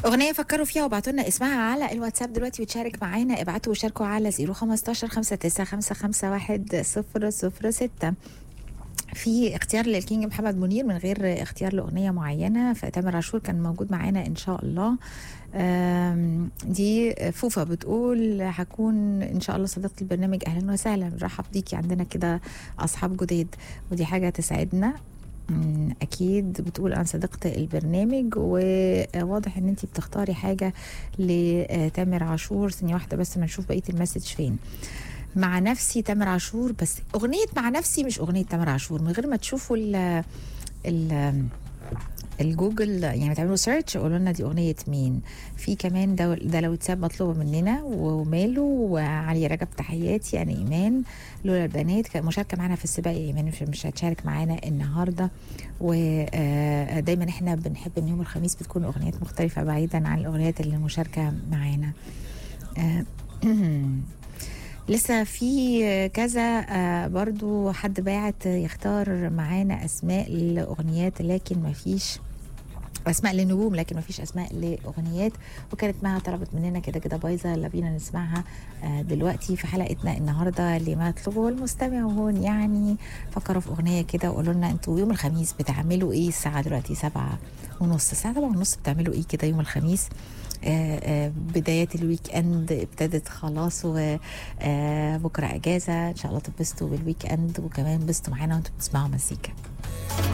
أغنية فكروا فيها وابعتوا لنا اسمها على الواتساب دلوقتي وتشارك معانا ابعتوا وشاركوا على 015 59 ستة في اختيار للكينج محمد منير من غير اختيار لأغنية معينة فتامر عاشور كان موجود معانا إن شاء الله آم، دي فوفا بتقول هكون ان شاء الله صديقه البرنامج اهلا وسهلا نرحب بيكي عندنا كده اصحاب جداد ودي حاجه تسعدنا مم، اكيد بتقول انا صديقه البرنامج وواضح ان انت بتختاري حاجه لتامر عاشور ثانيه واحده بس ما نشوف بقيه المسج فين مع نفسي تامر عاشور بس اغنيه مع نفسي مش اغنيه تامر عاشور من غير ما تشوفوا ال ال الجوجل يعني تعملوا سيرش قولوا لنا دي اغنيه مين في كمان ده, ده لو اتساب مطلوبه مننا وماله وعلي رجب تحياتي انا ايمان لولا البنات كانت مشاركه معانا في السباق يا ايمان مش, مش هتشارك معانا النهارده ودايما احنا بنحب ان يوم الخميس بتكون اغنيات مختلفه بعيدا عن الاغنيات اللي مشاركه معانا آه، لسه في كذا آه، برضو حد باعت يختار معانا اسماء لاغنيات لكن ما فيش اسماء لنجوم لكن ما فيش اسماء لاغنيات وكانت معها طلبت مننا كده كده بايظه يلا بينا نسمعها آه، دلوقتي في حلقتنا النهارده لما يطلبه المستمعون يعني فكروا في اغنيه كده وقولوا لنا انتوا يوم الخميس بتعملوا ايه الساعه دلوقتي سبعة ونص الساعه سبعة ونص بتعملوا ايه كده يوم الخميس آه، آه، بدايات الويك اند ابتدت خلاص وبكره اجازه ان شاء الله تبسطوا بالويك اند وكمان بسطوا معانا وانتوا بتسمعوا مزيكا